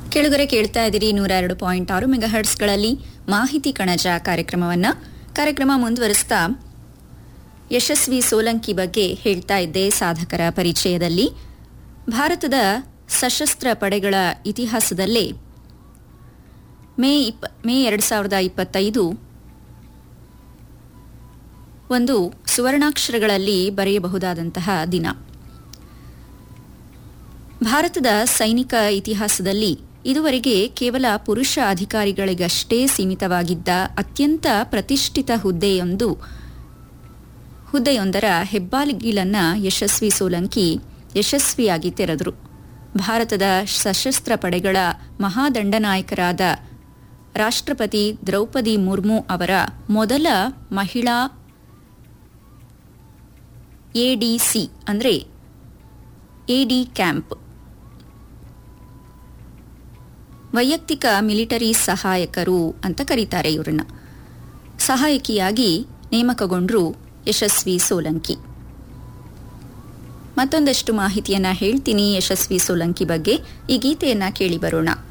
ಕೆಳಗರೆ ಕೇಳ್ತಾ ಇದ್ದೀರಿ ನೂರ ಎರಡು ಪಾಯಿಂಟ್ ಆರು ಮೆಗಾಹರ್ಟ್ಸ್ಗಳಲ್ಲಿ ಮಾಹಿತಿ ಕಣಜ ಕಾರ್ಯಕ್ರಮವನ್ನ ಕಾರ್ಯಕ್ರಮ ಮುಂದುವರಿಸ್ತಾ ಯಶಸ್ವಿ ಸೋಲಂಕಿ ಬಗ್ಗೆ ಹೇಳ್ತಾ ಇದ್ದೆ ಸಾಧಕರ ಪರಿಚಯದಲ್ಲಿ ಭಾರತದ ಸಶಸ್ತ್ರ ಪಡೆಗಳ ಇತಿಹಾಸದಲ್ಲೇ ಮೇ ಇಪ್ಪ ಮೇ ಎರಡು ಸಾವಿರದ ಇಪ್ಪತ್ತೈದು ಒಂದು ಸುವರ್ಣಾಕ್ಷರಗಳಲ್ಲಿ ಬರೆಯಬಹುದಾದಂತಹ ದಿನ ಭಾರತದ ಸೈನಿಕ ಇತಿಹಾಸದಲ್ಲಿ ಇದುವರೆಗೆ ಕೇವಲ ಪುರುಷ ಅಧಿಕಾರಿಗಳಿಗಷ್ಟೇ ಸೀಮಿತವಾಗಿದ್ದ ಅತ್ಯಂತ ಪ್ರತಿಷ್ಠಿತ ಹುದ್ದೆಯೊಂದು ಹುದ್ದೆಯೊಂದರ ಹೆಬ್ಬಾಗಿಲನ್ನ ಯಶಸ್ವಿ ಸೋಲಂಕಿ ಯಶಸ್ವಿಯಾಗಿ ತೆರೆದರು ಭಾರತದ ಸಶಸ್ತ್ರ ಪಡೆಗಳ ಮಹಾದಂಡನಾಯಕರಾದ ರಾಷ್ಟ್ರಪತಿ ದ್ರೌಪದಿ ಮುರ್ಮು ಅವರ ಮೊದಲ ಮಹಿಳಾ ಎಡಿಸಿ ಅಂದರೆ ಎಡಿ ಕ್ಯಾಂಪ್ ವೈಯಕ್ತಿಕ ಮಿಲಿಟರಿ ಸಹಾಯಕರು ಅಂತ ಕರೀತಾರೆ ಇವರನ್ನ ಸಹಾಯಕಿಯಾಗಿ ನೇಮಕಗೊಂಡ್ರು ಯಶಸ್ವಿ ಸೋಲಂಕಿ ಮತ್ತೊಂದಷ್ಟು ಮಾಹಿತಿಯನ್ನ ಹೇಳ್ತೀನಿ ಯಶಸ್ವಿ ಸೋಲಂಕಿ ಬಗ್ಗೆ ಈ ಗೀತೆಯನ್ನ ಕೇಳಿ ಬರೋಣ